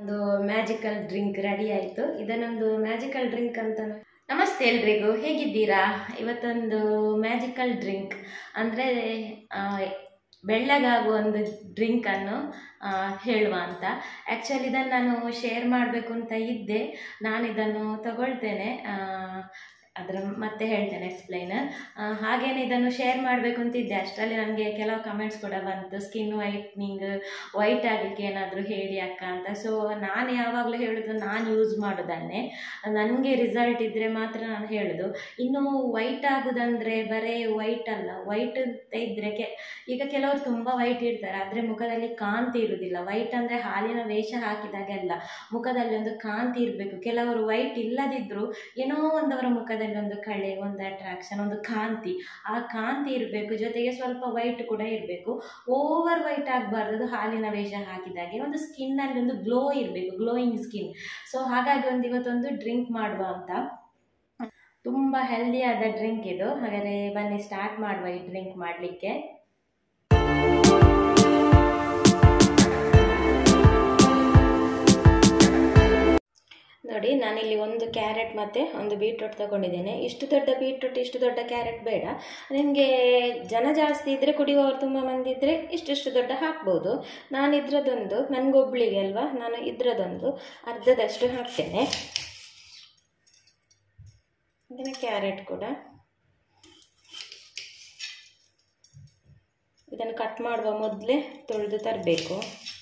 ಒಂದು magical drink ready ಆಯಿತು ಇದನ್ನೊಂದು ಮ್ಯಾಜಿಕಲ್ ಡ್ರಿಂಕ್ ಅಂತ ನಮಸ್ತೆ ಎಲ್ರಿಗೂ ಹೇಗಿದ್ದೀರಾ ಇವತ್ತೊಂದು ಮ್ಯಾಜಿಕಲ್ ಡ್ರಿಂಕ್ ಅಂದರೆ ಬೆಳ್ಳಗಾಗುವ ಒಂದು ಡ್ರಿಂಕನ್ನು ಹೇಳುವ ಅಂತ ಆ್ಯಕ್ಚುಲಿ ಇದನ್ನು ನಾನು ಶೇರ್ ಮಾಡಬೇಕು ಅಂತ ಇದ್ದೆ ನಾನು ಇದನ್ನು ತಗೊಳ್ತೇನೆ ಆ, ಅದರ ಮತ್ತೆ ಹೇಳ್ತೇನೆ ಎಕ್ಸ್ಪ್ಲೈನ್ ಹಾಗೇನೆ ಇದನ್ನು ಶೇರ್ ಮಾಡಬೇಕು ಅಂತಿದ್ದೆ ಅಷ್ಟರಲ್ಲಿ ನನಗೆ ಕೆಲವು ಕಮೆಂಟ್ಸ್ ಕೂಡ ಬಂತು ಸ್ಕಿನ್ ವೈಟ್ನಿಂಗ್ ವೈಟ್ ಆಗಲಿಕ್ಕೆ ಏನಾದರೂ ಹೇಳಿ ಅಕ್ಕ ಅಂತ ಸೊ ನಾನು ಯಾವಾಗಲೂ ಹೇಳೋದು ನಾನು ಯೂಸ್ ಮಾಡೋದನ್ನೇ ನನಗೆ ರಿಸಲ್ಟ್ ಇದ್ದರೆ ಮಾತ್ರ ನಾನು ಹೇಳೋದು ಇನ್ನು ವೈಟ್ ಆಗೋದಂದರೆ ಬರೀ ವೈಟ್ ಅಲ್ಲ ವೈಟ್ ಅಂತ ಇದ್ದರೆ ಕೆ ಈಗ ಕೆಲವರು ತುಂಬ ವೈಟ್ ಇರ್ತಾರೆ ಆದರೆ ಮುಖದಲ್ಲಿ ಕಾಂತಿ ಇರುವುದಿಲ್ಲ ವೈಟ್ ಅಂದರೆ ಹಾಲಿನ ವೇಷ ಹಾಕಿದಾಗೆಲ್ಲ ಮುಖದಲ್ಲಿ ಒಂದು ಕಾಂತಿ ಇರಬೇಕು ಕೆಲವರು ವೈಟ್ ಇಲ್ಲದಿದ್ದರೂ ಏನೋ ಒಂದವರ ಮುಖದಲ್ಲಿ ಒಂದು ಕಳೆ ಒಂದು ಅಟ್ರಾಕ್ಷನ್ ಒಂದು ಕಾಂತಿ ಆ ಕಾಂತಿ ಇರಬೇಕು ಜೊತೆಗೆ ಸ್ವಲ್ಪ ವೈಟ್ ಕೂಡ ಇರಬೇಕು ಓವರ್ ವೈಟ್ ಆಗಬಾರ್ದು ಅದು ಹಾಲಿನ ವೇಷ ಹಾಕಿದಾಗೆ ಒಂದು ಸ್ಕಿನ್ನಲ್ಲಿ ಒಂದು ಗ್ಲೋ ಇರಬೇಕು ಗ್ಲೋಯಿಂಗ್ ಸ್ಕಿನ್ ಸೊ ಹಾಗಾಗಿ ಒಂದು ಇವತ್ತೊಂದು ಡ್ರಿಂಕ್ ಮಾಡುವ ಅಂತ ತುಂಬ ಹೆಲ್ದಿಯಾದ ಡ್ರಿಂಕ್ ಇದು ಹಾಗಾದರೆ ಬನ್ನಿ ಸ್ಟಾರ್ಟ್ ಮಾಡುವ ಈ ಡ್ರಿಂಕ್ ಮಾಡಲಿಕ್ಕೆ ನೋಡಿ ನಾನಿಲ್ಲಿ ಒಂದು ಕ್ಯಾರೆಟ್ ಮತ್ತು ಒಂದು ಬೀಟ್ರೂಟ್ ತಗೊಂಡಿದ್ದೇನೆ ಇಷ್ಟು ದೊಡ್ಡ ಬೀಟ್ರೂಟ್ ಇಷ್ಟು ದೊಡ್ಡ ಕ್ಯಾರೆಟ್ ಬೇಡ ನಿಮಗೆ ಜನ ಜಾಸ್ತಿ ಇದ್ದರೆ ಕುಡಿಯುವವರು ತುಂಬ ಮಂದಿ ಇದ್ದರೆ ಇಷ್ಟಿಷ್ಟು ದೊಡ್ಡ ಹಾಕ್ಬೋದು ನಾನು ಇದ್ರದೊಂದು ನನಗೊಬ್ಳಿಗೆ ಅಲ್ವಾ ನಾನು ಇದ್ರದೊಂದು ಅರ್ಧದಷ್ಟು ಹಾಕ್ತೇನೆ ಇದನ್ನು ಕ್ಯಾರೆಟ್ ಕೂಡ ಇದನ್ನು ಕಟ್ ಮಾಡುವ ಮೊದಲೇ ತೊಳೆದು ತರಬೇಕು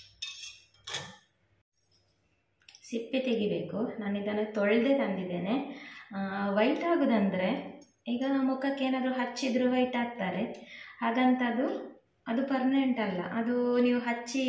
ಸಿಪ್ಪೆ ತೆಗಿಬೇಕು ನಾನು ಇದನ್ನು ತೊಳೆದೇ ತಂದಿದ್ದೇನೆ ವೈಟ್ ಆಗೋದಂದರೆ ಈಗ ಮುಖಕ್ಕೆ ಏನಾದರೂ ಹಚ್ಚಿದ್ರು ವೈಟ್ ಆಗ್ತಾರೆ ಹಾಗಂತ ಅದು ಅದು ಪರ್ಮನೆಂಟ್ ಅಲ್ಲ ಅದು ನೀವು ಹಚ್ಚಿ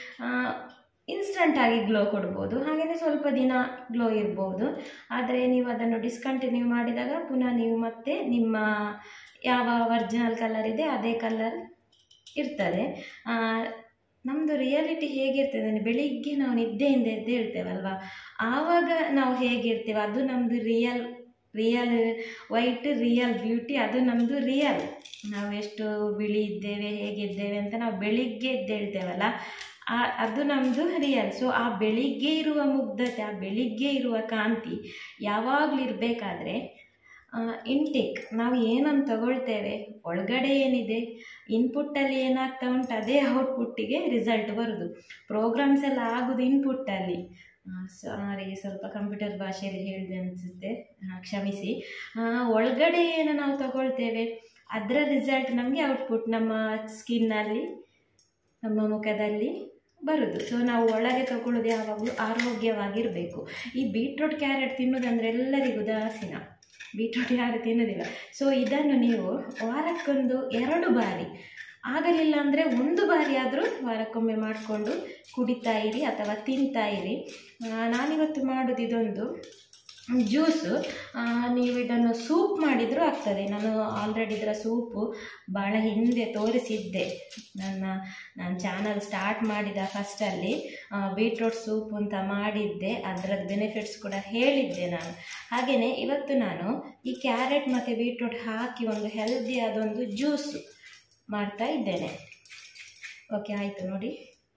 ಇನ್ಸ್ಟಂಟಾಗಿ ಗ್ಲೋ ಕೊಡ್ಬೋದು ಹಾಗೆಯೇ ಸ್ವಲ್ಪ ದಿನ ಗ್ಲೋ ಇರ್ಬೋದು ಆದರೆ ನೀವು ಅದನ್ನು ಡಿಸ್ಕಂಟಿನ್ಯೂ ಮಾಡಿದಾಗ ಪುನಃ ನೀವು ಮತ್ತೆ ನಿಮ್ಮ ಯಾವ ಒರಿಜಿನಲ್ ಕಲರ್ ಇದೆ ಅದೇ ಕಲರ್ ಇರ್ತದೆ ನಮ್ಮದು ರಿಯಾಲಿಟಿ ಹೇಗಿರ್ತದೆ ಅಂದರೆ ಬೆಳಿಗ್ಗೆ ನಾವು ನಿದ್ದೆಯಿಂದ ಎದ್ದೇಳ್ತೇವಲ್ವಾ ಆವಾಗ ನಾವು ಹೇಗಿರ್ತೇವೆ ಅದು ನಮ್ಮದು real real white real beauty ಅದು ನಮ್ಮದು ರಿಯಲ್ ನಾವು ಎಷ್ಟು ಬಿಳಿ ಇದ್ದೇವೆ ಹೇಗಿದ್ದೇವೆ ಅಂತ ನಾವು ಬೆಳಿಗ್ಗೆ ಎದ್ದೇಳ್ತೇವಲ್ಲ ಆ ಅದು ನಮ್ಮದು ರಿಯಲ್ ಸೊ ಆ ಬೆಳಿಗ್ಗೆ ಇರುವ ಮುಗ್ಧತೆ ಆ ಬೆಳಿಗ್ಗೆ ಇರುವ ಕಾಂತಿ ಯಾವಾಗಲೂ ಇರಬೇಕಾದ್ರೆ ಇಂಟೇಕ್ ನಾವು ಏನನ್ನು ತಗೊಳ್ತೇವೆ ಒಳಗಡೆ ಏನಿದೆ ಇನ್ಪುಟ್ಟಲ್ಲಿ ಏನಾಗ್ತಾ ಉಂಟು ಅದೇ ಔಟ್ಪುಟ್ಟಿಗೆ ರಿಸಲ್ಟ್ ಬರೋದು ಪ್ರೋಗ್ರಾಮ್ಸ್ ಎಲ್ಲ ಆಗೋದು ಇನ್ಪುಟ್ಟಲ್ಲಿ ಸಾರಿ ಸ್ವಲ್ಪ ಕಂಪ್ಯೂಟರ್ ಭಾಷೆಯಲ್ಲಿ ಹೇಳಿದೆ ಅನಿಸುತ್ತೆ ಕ್ಷಮಿಸಿ ಒಳಗಡೆ ಏನು ನಾವು ತಗೊಳ್ತೇವೆ ಅದರ ರಿಸಲ್ಟ್ ನಮಗೆ ಔಟ್ಪುಟ್ ನಮ್ಮ ಸ್ಕಿನ್ನಲ್ಲಿ ನಮ್ಮ ಮುಖದಲ್ಲಿ ಬರೋದು ಸೊ ನಾವು ಒಳಗೆ ತಗೊಳ್ಳೋದು ಯಾವಾಗಲೂ ಆರೋಗ್ಯವಾಗಿರಬೇಕು ಈ ಬೀಟ್ರೂಟ್ ಕ್ಯಾರೆಟ್ ತಿನ್ನೋದಂದರೆ ಎಲ್ಲರಿಗೂ ದಾಸಿನ ಬೀಟ್ರೂಟ್ ಯಾರು ತಿನ್ನೋದಿಲ್ಲ ಸೊ ಇದನ್ನು ನೀವು ವಾರಕ್ಕೊಂದು ಎರಡು ಬಾರಿ ಆಗಲಿಲ್ಲ ಅಂದರೆ ಒಂದು ಬಾರಿ ಆದರೂ ವಾರಕ್ಕೊಮ್ಮೆ ಮಾಡಿಕೊಂಡು ಕುಡಿತಾ ಇರಿ ಅಥವಾ ತಿಂತಾ ಇರಿ ನಾನಿವತ್ತು ಮಾಡೋದು ಇದೊಂದು ಜ್ಯೂಸು ನೀವು ಇದನ್ನು ಸೂಪ್ ಮಾಡಿದರೂ ಆಗ್ತದೆ ನಾನು ಆಲ್ರೆಡಿ ಇದರ ಸೂಪು ಭಾಳ ಹಿಂದೆ ತೋರಿಸಿದ್ದೆ ನನ್ನ ನಾನು ಚಾನಲ್ ಸ್ಟಾರ್ಟ್ ಮಾಡಿದ ಫಸ್ಟಲ್ಲಿ ಬೀಟ್ರೂಟ್ ಸೂಪ್ ಅಂತ ಮಾಡಿದ್ದೆ ಅದರದ್ದು ಬೆನಿಫಿಟ್ಸ್ ಕೂಡ ಹೇಳಿದ್ದೆ ನಾನು ಹಾಗೆಯೇ ಇವತ್ತು ನಾನು ಈ ಕ್ಯಾರೆಟ್ ಮತ್ತು ಬೀಟ್ರೂಟ್ ಹಾಕಿ ಒಂದು ಹೆಲ್ದಿಯಾದ ಒಂದು ಜ್ಯೂಸು ಮಾಡ್ತಾ ಇದ್ದೇನೆ ಓಕೆ ಆಯಿತು ನೋಡಿ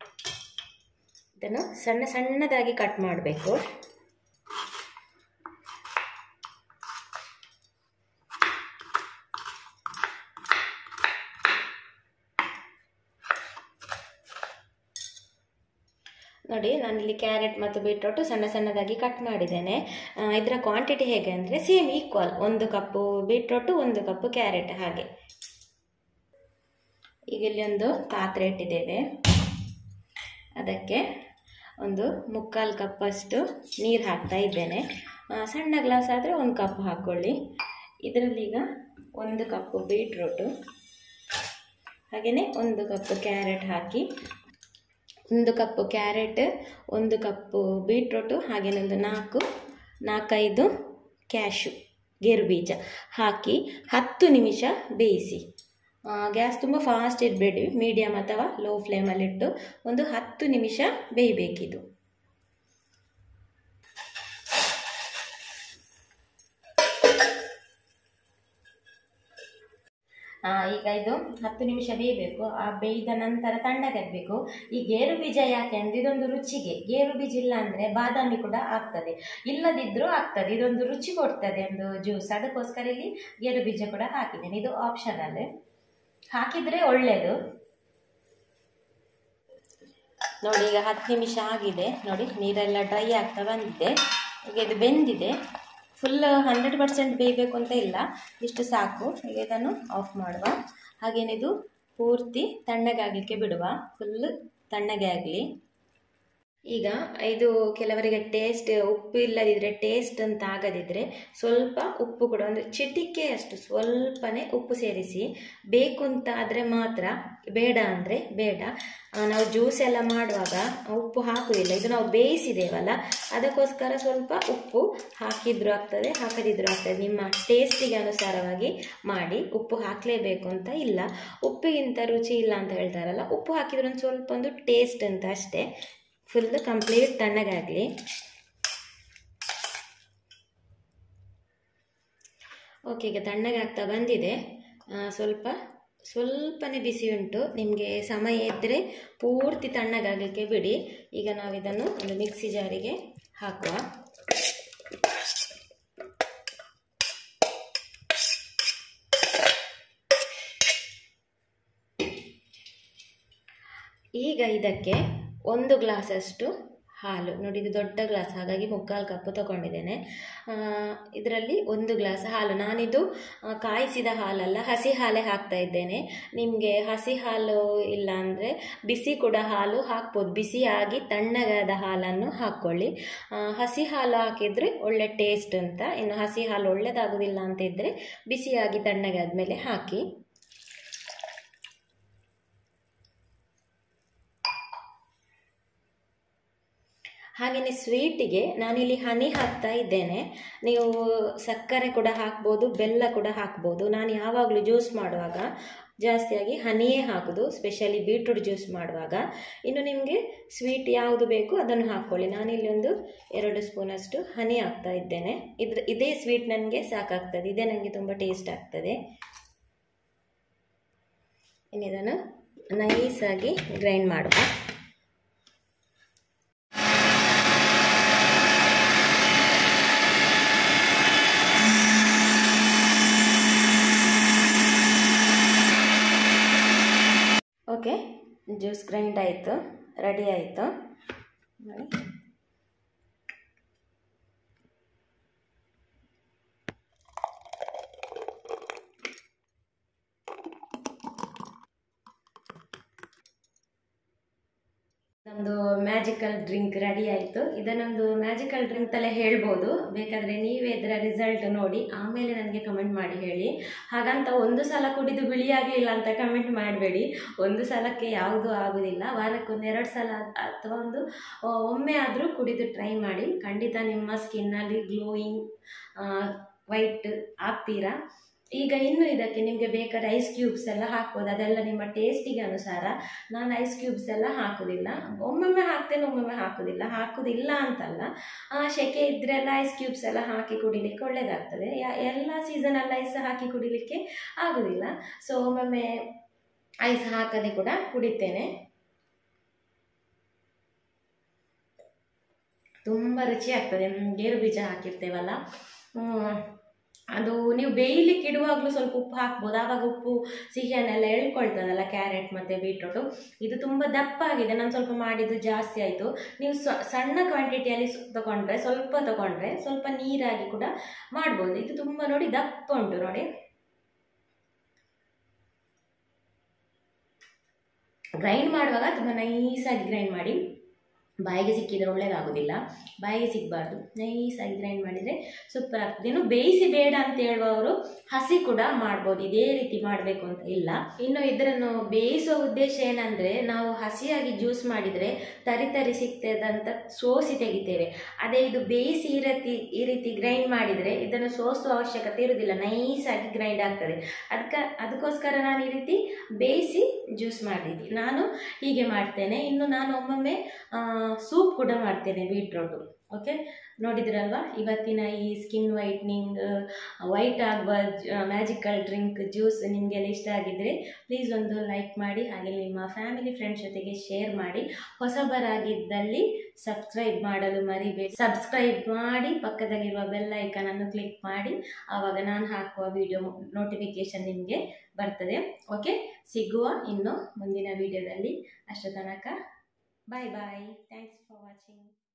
ಇದನ್ನು ಸಣ್ಣ ಸಣ್ಣದಾಗಿ ಕಟ್ ಮಾಡಬೇಕು ನೋಡಿ ನಾನಿಲ್ಲಿ ಕ್ಯಾರೆಟ್ ಮತ್ತು ಬೀಟ್ರೂಟು ಸಣ್ಣ ಸಣ್ಣದಾಗಿ ಕಟ್ ಮಾಡಿದ್ದೇನೆ ಇದರ ಕ್ವಾಂಟಿಟಿ ಹೇಗೆ ಅಂದರೆ ಸೇಮ್ ಈಕ್ವಲ್ ಒಂದು ಕಪ್ಪು ಬೀಟ್ರೂಟು ಒಂದು ಕಪ್ಪು ಕ್ಯಾರೆಟ್ ಹಾಗೆ ಈಗ ಇಲ್ಲಿ ಒಂದು ಪಾತ್ರೆ ಇಟ್ಟಿದ್ದೇವೆ ಅದಕ್ಕೆ ಒಂದು ಮುಕ್ಕಾಲು ಕಪ್ಪಷ್ಟು ನೀರು ಹಾಕ್ತಾ ಇದ್ದೇನೆ ಸಣ್ಣ ಗ್ಲಾಸ್ ಆದರೆ ಒಂದು ಕಪ್ ಹಾಕ್ಕೊಳ್ಳಿ ಇದರಲ್ಲಿ ಈಗ ಒಂದು ಕಪ್ಪು ಬೀಟ್ರೂಟು ಹಾಗೆಯೇ ಒಂದು ಕಪ್ ಕ್ಯಾರೆಟ್ ಹಾಕಿ ಒಂದು ಕಪ್ಪು ಕ್ಯಾರೆಟ್ ಒಂದು ಕಪ್ಪು ಬೀಟ್ರೂಟು ಹಾಗೆಯೇ ಒಂದು ನಾಲ್ಕು ನಾಲ್ಕೈದು ಕ್ಯಾಶು ಗೇರು ಬೀಜ ಹಾಕಿ ಹತ್ತು ನಿಮಿಷ ಬೇಯಿಸಿ ಗ್ಯಾಸ್ ತುಂಬ ಫಾಸ್ಟ್ ಇಡಬೇಡಿ ಮೀಡಿಯಮ್ ಅಥವಾ ಲೋ ಫ್ಲೇಮಲ್ಲಿಟ್ಟು ಒಂದು ಹತ್ತು ನಿಮಿಷ ಬೇಯಬೇಕಿದು ಆ, ಈಗ ಇದು ಹತ್ತು ನಿಮಿಷ ಬೇಯಬೇಕು ಆ ಬೇಯ್ದ ನಂತರ ತಣ್ಣಗಾಗಬೇಕು ಈ ಗೇರು ಬೀಜ ಯಾಕೆ ಅಂದರೆ ಇದೊಂದು ರುಚಿಗೆ ಗೇರು ಬೀಜ ಇಲ್ಲ ಅಂದರೆ ಬಾದಾಮಿ ಕೂಡ ಆಗ್ತದೆ ಇಲ್ಲದಿದ್ದರೂ ಆಗ್ತದೆ ಇದೊಂದು ರುಚಿ ಕೊಡ್ತದೆ ಒಂದು ಜ್ಯೂಸ್ ಅದಕ್ಕೋಸ್ಕರ ಇಲ್ಲಿ ಗೇರು ಬೀಜ ಕೂಡ ಹಾಕಿದ್ದೇನೆ ಇದು ಆಪ್ಷನಲ್ ಹಾಕಿದರೆ ಒಳ್ಳೆಯದು ನೋಡಿ ಈಗ ಹತ್ತು ನಿಮಿಷ ಆಗಿದೆ ನೋಡಿ ನೀರೆಲ್ಲ ಡ್ರೈ ಆಗ್ತಾ ಬಂದಿದೆ ಈಗ ಇದು ಬೆಂದಿದೆ ಫುಲ್ ಹಂಡ್ರೆಡ್ ಪರ್ಸೆಂಟ್ ಬೇಯಬೇಕು ಅಂತ ಇಲ್ಲ ಇಷ್ಟು ಸಾಕು ಈಗ ಇದನ್ನು ಆಫ್ ಮಾಡುವ ಹಾಗೇನಿದು ಪೂರ್ತಿ ತಣ್ಣಗಾಗಲಿಕ್ಕೆ ಬಿಡುವ ಫುಲ್ ತಣ್ಣಗೆ ಆಗಲಿ ಈಗ ಇದು ಕೆಲವರಿಗೆ ಟೇಸ್ಟ್ ಉಪ್ಪು ಇಲ್ಲದಿದ್ದರೆ ಟೇಸ್ಟ್ ಅಂತ ಆಗದಿದ್ದರೆ ಸ್ವಲ್ಪ ಉಪ್ಪು ಕೂಡ ಒಂದು ಚಿಟಿಕೆಯಷ್ಟು ಸ್ವಲ್ಪನೇ ಉಪ್ಪು ಸೇರಿಸಿ ಬೇಕು ಅಂತ ಆದರೆ ಮಾತ್ರ ಬೇಡ ಅಂದರೆ ಬೇಡ ಆ, ನಾವು ಜ್ಯೂಸ್ ಎಲ್ಲ ಮಾಡುವಾಗ ಉಪ್ಪು ಹಾಕುವುದಿಲ್ಲ ಇದು ನಾವು ಬೇಯಿಸಿದ್ದೇವಲ್ಲ ಅದಕ್ಕೋಸ್ಕರ ಸ್ವಲ್ಪ ಉಪ್ಪು ಹಾಕಿದ್ರೂ ಆಗ್ತದೆ ಹಾಕದಿದ್ರೂ ಆಗ್ತದೆ ನಿಮ್ಮ ಟೇಸ್ಟಿಗೆ ಅನುಸಾರವಾಗಿ ಮಾಡಿ ಉಪ್ಪು ಹಾಕಲೇಬೇಕು ಅಂತ ಇಲ್ಲ ಉಪ್ಪಿಗಿಂತ ರುಚಿ ಇಲ್ಲ ಅಂತ ಹೇಳ್ತಾರಲ್ಲ ಉಪ್ಪು ಹಾಕಿದ್ರೆ ಒಂದು ಸ್ವಲ್ಪ ಒಂದು ಟೇಸ್ಟ್ ಅಂತ ಅಷ್ಟೇ ಫುಲ್ ಕಂಪ್ಲೀಟ್ ತಣ್ಣಗಾಗಲಿ ಓಕೆ ಈಗ ತಣ್ಣಗಾಗ್ತಾ ಬಂದಿದೆ ಆ, ಸ್ವಲ್ಪ ಸ್ವಲ್ಪನೇ ಬಿಸಿ ಉಂಟು ನಿಮಗೆ ಸಮಯ ಇದ್ದರೆ ಪೂರ್ತಿ ತಣ್ಣಗಾಗಲಿಕ್ಕೆ ಬಿಡಿ ಈಗ ನಾವು ಇದನ್ನು ಒಂದು ಮಿಕ್ಸಿ ಜಾರಿಗೆ ಹಾಕುವ ಈಗ ಇದಕ್ಕೆ ಒಂದು ಗ್ಲಾಸಷ್ಟು ಹಾಲು ನೋಡಿ ಇದು ದೊಡ್ಡ ಗ್ಲಾಸ್ ಹಾಗಾಗಿ ಮುಕ್ಕಾಲು ಕಪ್ಪು ತಗೊಂಡಿದ್ದೇನೆ ಇದರಲ್ಲಿ ಒಂದು ಗ್ಲಾಸ್ ಹಾಲು ನಾನಿದು ಆ, ಕಾಯಿಸಿದ ಹಾಲಲ್ಲ ಹಸಿ ಹಾಲೇ ಹಾಕ್ತಾ ಇದ್ದೇನೆ ನಿಮಗೆ ಹಸಿ ಹಾಲು ಇಲ್ಲ ಅಂದರೆ ಬಿಸಿ ಕೂಡ ಹಾಲು ಹಾಕ್ಬೋದು ಬಿಸಿಯಾಗಿ ತಣ್ಣಗಾದ ಹಾಲನ್ನು ಹಾಕ್ಕೊಳ್ಳಿ ಆ, ಹಸಿ ಹಾಲು ಹಾಕಿದರೆ ಒಳ್ಳೆ ಟೇಸ್ಟ್ ಅಂತ ಇನ್ನು ಹಸಿ ಹಾಲು ಒಳ್ಳೆಯದಾಗೋದಿಲ್ಲ ಅಂತ ಇದ್ದರೆ ಬಿಸಿಯಾಗಿ ತಣ್ಣಗಾದ್ಮೇಲೆ ಹಾಕಿ ಹಾಗೆಯೇ ಸ್ವೀಟಿಗೆ ನಾನಿಲ್ಲಿ ಹನಿ ಹಾಕ್ತಾ ಇದ್ದೇನೆ ನೀವು ಸಕ್ಕರೆ ಕೂಡ ಹಾಕ್ಬೋದು ಬೆಲ್ಲ ಕೂಡ ಹಾಕ್ಬೋದು ನಾನು ಯಾವಾಗಲೂ ಜ್ಯೂಸ್ ಮಾಡುವಾಗ ಜಾಸ್ತಿಯಾಗಿ ಹನಿಯೇ ಹಾಕೋದು ಸ್ಪೆಷಲಿ ಬೀಟ್ರೂಟ್ ಜ್ಯೂಸ್ ಮಾಡುವಾಗ ಇನ್ನು ನಿಮಗೆ ಸ್ವೀಟ್ ಯಾವುದು ಬೇಕು ಅದನ್ನು ಹಾಕ್ಕೊಳ್ಳಿ ನಾನಿಲ್ಲಿ ಒಂದು ಎರಡು ಸ್ಪೂನಷ್ಟು ಹನಿ ಹಾಕ್ತಾ ಇದ್ದೇನೆ ಇದ್ರ ಇದೇ ಸ್ವೀಟ್ ನನಗೆ ಸಾಕಾಗ್ತದೆ ಇದೇ ನನಗೆ ತುಂಬ ಟೇಸ್ಟ್ ಆಗ್ತದೆ ಇನ್ನು ಇದನ್ನು ನೈಸಾಗಿ ಗ್ರೈಂಡ್ ಮಾಡುವ ಓಕೆ ಜ್ಯೂಸ್ ಗ್ರೈಂಡ್ ಆಯಿತು ರೆಡಿ ಆಯಿತು ನೋಡಿ ನಮ್ಮದು ಮ್ಯಾಜಿಕಲ್ ಡ್ರಿಂಕ್ ರೆಡಿ ಆಯಿತು ಇದನ್ನೊಂದು ಮ್ಯಾಜಿಕಲ್ ಡ್ರಿಂಕ್ ತಲೆ ಹೇಳ್ಬೋದು ಬೇಕಾದರೆ ನೀವೇ ಇದರ ರಿಸಲ್ಟ್ ನೋಡಿ ಆಮೇಲೆ ನನಗೆ ಕಮೆಂಟ್ ಮಾಡಿ ಹೇಳಿ ಹಾಗಂತ ಒಂದು ಸಲ ಕುಡಿದು ಬಿಳಿಯಾಗಲಿಲ್ಲ ಅಂತ ಕಮೆಂಟ್ ಮಾಡಬೇಡಿ ಒಂದು ಸಲಕ್ಕೆ ಯಾವುದೂ ಆಗೋದಿಲ್ಲ ವಾರಕ್ಕೊಂದು ಎರಡು ಸಲ ಅಥವಾ ಒಂದು ಆ, ಒಮ್ಮೆ ಆದರೂ ಕುಡಿದು ಟ್ರೈ ಮಾಡಿ ಖಂಡಿತ ನಿಮ್ಮ ಸ್ಕಿನ್ನಲ್ಲಿ ಗ್ಲೋಯಿಂಗ್ ವೈಟ್ ಆಗ್ತೀರಾ ಈಗ ಇನ್ನು ಇದಕ್ಕೆ ನಿಮಗೆ ಬೇಕಾದ್ರೆ ಐಸ್ ಕ್ಯೂಬ್ಸ್ ಎಲ್ಲ ಹಾಕ್ಬೋದು ಅದೆಲ್ಲ ನಿಮ್ಮ ಟೇಸ್ಟಿಗೆ ಅನುಸಾರ ನಾನು ಐಸ್ ಕ್ಯೂಬ್ಸ್ ಎಲ್ಲ ಹಾಕೋದಿಲ್ಲ ಒಮ್ಮೊಮ್ಮೆ ಹಾಕ್ತೇನೆ ಒಮ್ಮೊಮ್ಮೆ ಹಾಕೋದಿಲ್ಲ ಹಾಕೋದಿಲ್ಲ ಅಂತಲ್ಲ ಆ, ಸೆಕೆ ಇದ್ರೆಲ್ಲ ಐಸ್ ಕ್ಯೂಬ್ಸ್ ಎಲ್ಲ ಹಾಕಿ ಕುಡಿಲಿಕ್ಕೆ ಒಳ್ಳೆಯದಾಗ್ತದೆ ಯಾ- ಎಲ್ಲ ಸೀಸನಲ್ಲಿ ಐಸ್ ಹಾಕಿ ಕುಡಿಲಿಕ್ಕೆ ಆಗೋದಿಲ್ಲ ಸೊ ಒಮ್ಮೊಮ್ಮೆ ಐಸ್ ಹಾಕದೆ ಕೂಡ ಕುಡಿತೇನೆ ತುಂಬ ರುಚಿ ಆಗ್ತದೆ ಹ್ಮ್, ಗೇರು ಬೀಜ ಹಾಕಿರ್ತೇವಲ್ಲ ಹ್ಮ್, ಅದು ನೀವು ಬೇಯಲಿಕ್ಕೆ ಇಡುವಾಗಲೂ ಸ್ವಲ್ಪ ಉಪ್ಪು ಹಾಕ್ಬೋದು ಆವಾಗ ಉಪ್ಪು ಸಿಹಿಯನ್ನೆಲ್ಲ ಎಳ್ಕೊಳ್ತದಲ್ಲ ಕ್ಯಾರೆಟ್ ಮತ್ತು ಬೀಟ್ರೂಟು ಇದು ತುಂಬ ದಪ್ಪ ಆಗಿದೆ ನಾನು ಸ್ವಲ್ಪ ಮಾಡಿದ್ದು ಜಾಸ್ತಿ ಆಯಿತು ನೀವು ಸ್ವ- ಸಣ್ಣ ಕ್ವಾಂಟಿಟಿಯಲ್ಲಿ ತಗೊಂಡ್ರೆ ಸ್ವಲ್ಪ ತಗೊಂಡ್ರೆ ಸ್ವಲ್ಪ ನೀರಾಗಿ ಕೂಡ ಮಾಡ್ಬೋದು ಇದು ತುಂಬ ನೋಡಿ ದಪ್ಪ ಉಂಟು ನೋಡಿ ಗ್ರೈಂಡ್ ಮಾಡುವಾಗ ತುಂಬ ನೈಸಾಗಿ ಗ್ರೈಂಡ್ ಮಾಡಿ ಬಾಯಿಗೆ ಸಿಕ್ಕಿದ್ರೆ ಒಳ್ಳೇದಾಗೋದಿಲ್ಲ ಬಾಯಿಗೆ ಸಿಗಬಾರ್ದು ನೈಸಾಗಿ ಗ್ರೈಂಡ್ ಮಾಡಿದರೆ ಸೂಪರ್ ಆಗ್ತದೆ ಇನ್ನು ಬೇಯಿಸಿ ಬೇಡ ಅಂತ ಹೇಳುವವರು ಹಸಿ ಕೂಡ ಮಾಡ್ಬೋದು ಇದೇ ರೀತಿ ಮಾಡಬೇಕು ಅಂತ ಇಲ್ಲ ಇನ್ನು ಇದನ್ನು ಬೇಯಿಸೋ ಉದ್ದೇಶ ಏನಂದರೆ ನಾವು ಹಸಿಯಾಗಿ ಜ್ಯೂಸ್ ಮಾಡಿದರೆ ತರಿ ತರಿ ಸಿಗ್ತದಂತ ಸೋಸಿ ತೆಗಿತೇವೆ ಅದೇ ಇದು ಬೇಯಿಸಿ ಈ ರೀತಿ ಈ ರೀತಿ ಗ್ರೈಂಡ್ ಮಾಡಿದರೆ ಇದನ್ನು ಸೋಸುವ ಅವಶ್ಯಕತೆ ಇರುವುದಿಲ್ಲ ನೈಸಾಗಿ ಗ್ರೈಂಡ್ ಆಗ್ತದೆ ಅದಕ್ಕೆ ಅದಕ್ಕೋಸ್ಕರ ನಾನು ಈ ರೀತಿ ಬೇಯಿಸಿ ಜ್ಯೂಸ್ ಮಾಡಿದ್ದೆ ನಾನು ಹೀಗೆ ಮಾಡ್ತೇನೆ ಇನ್ನು ನಾನು ಒಮ್ಮೊಮ್ಮೆ ಆ, ಸೂಪ್ ಕೂಡ ಮಾಡ್ತೇನೆ ಬೀಟ್ರೋಟು ಓಕೆ ನೋಡಿದ್ರಲ್ವಾ ಇವತ್ತಿನ ಈ ಸ್ಕಿನ್ ವೈಟ್ನಿಂಗ್ ವೈಟ್ ಆಗುವ ಮ್ಯಾಜಿಕಲ್ ಡ್ರಿಂಕ್ ಜ್ಯೂಸ್ ನಿಮಗೆಲ್ಲ ಇಷ್ಟ ಆಗಿದ್ದರೆ ಪ್ಲೀಸ್ ಒಂದು ಲೈಕ್ ಮಾಡಿ ಹಾಗೆ ನಿಮ್ಮ ಫ್ಯಾಮಿಲಿ ಫ್ರೆಂಡ್ಸ್ ಜೊತೆಗೆ ಶೇರ್ ಮಾಡಿ ಹೊಸಬರಾಗಿದ್ದಲ್ಲಿ ಸಬ್ಸ್ಕ್ರೈಬ್ ಮಾಡಲು ಮರಿಬೇಡಿ ಸಬ್ಸ್ಕ್ರೈಬ್ ಮಾಡಿ ಪಕ್ಕದಲ್ಲಿರುವ ಬೆಲ್ ಐಕನನ್ನು ಕ್ಲಿಕ್ ಮಾಡಿ ಆವಾಗ ನಾನು ಹಾಕುವ ವಿಡಿಯೋ ನೋಟಿಫಿಕೇಶನ್ ನಿಮಗೆ ಬರ್ತದೆ ಓಕೆ ಸಿಗುವ ಇನ್ನು ಮುಂದಿನ ವಿಡಿಯೋದಲ್ಲಿ ಅಷ್ಟು ತನಕ bye bye thanks for watching